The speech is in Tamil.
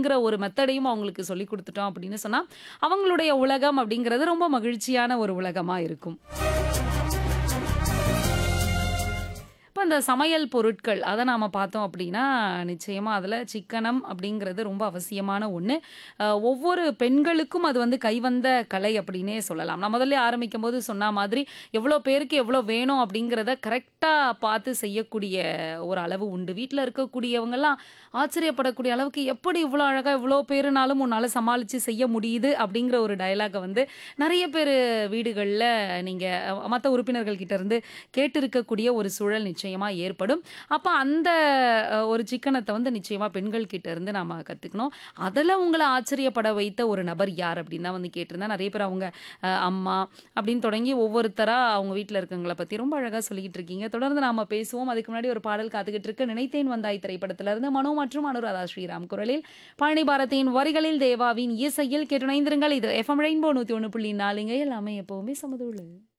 அப்படிங்கிற ஒரு மெத்தடையும் அவங்களுக்கு சொல்லிக் குடுத்துட்டோம் அப்படின்னு சொன்னா, அவங்களுடைய உலகம் அப்படிங்கிறது ரொம்ப மகிழ்ச்சியான ஒரு உலகமா இருக்கும். இப்ப இந்த சமையல் பொருட்கள் அத நாம பார்த்தோம் அப்படின்னா, நிச்சயமா அதுல சிக்கனம் அப்படிங்கிறது ரொம்ப அவசியமான ஒண்ணு. அ ஒவ்வொரு பெண்களுக்கும் அது வந்து கைவந்த கலை அப்படின்னே சொல்லலாம். நான் முதல்லயே ஆரம்பிக்கும்போது சொன்ன மாதிரி, எவ்வளோ பேருக்கு எவ்வளோ வேணும் அப்படிங்கிறத கரெக்ட்டா பார்த்து செய்யக்கூடிய ஒரு அளவு உண்டு. வீட்ல இருக்கக்கூடியவங்கலாம் ஆச்சரியப்படக்கூடிய அளவுக்கு, "எப்படி இவ்வளோ அழகா இவ்வளோ பேருனாலும் உன்னால சமாளிச்சு செய்ய முடியுது?" அப்படிங்கிற ஒரு டயலாக்க வந்து நெறைய பேரு வீடுகள்ல நீங்க மத்த உறுப்பினர்கள் கிட்ட இருந்து கேட்டிருக்கக்கூடிய ஒரு சூழல் நிச்சயமா ஏற்படும். அப்ப அந்த அ ஒரு சிக்கனத்த வந்து நிச்சயமா பெண்கள் கிட்ட இருந்து நாம கத்துக்கணும். அதுல உங்கள ஆச்சரியப்பட வைத்த ஒரு நபர் யார் அப்படின்னு தான் வந்து கேட்டிருந்தேன். நெறைய பேர் அவங்க அ அம்மா அப்படின்னு தொடங்கி ஒவ்வொருத்தரா அவங்க வீட்ல இருக்கவங்கள பத்தி ரொம்ப அழகா சொல்லிக்கிட்டு இருக்கீங்க. தொடர்ந்து நாம பேசுவோம். அதுக்கு முன்னாடி ஒரு பாடல் காத்துக்கிட்டு இருக்கு. "நினைத்தேன் வந்தாய்" திரைப்படத்திலிருந்து மனோ மற்றும் அனுராதா ஸ்ரீராம் குரலில், பழனி பாரதியின் வரிகளில் தேவாவின் இசையில் கேட்டு இணைந்திருங்கள். இது எஃப்எம் ரெயின்போ 101.4 இங்க எல்லாமே எப்பவுமே சமதூளு.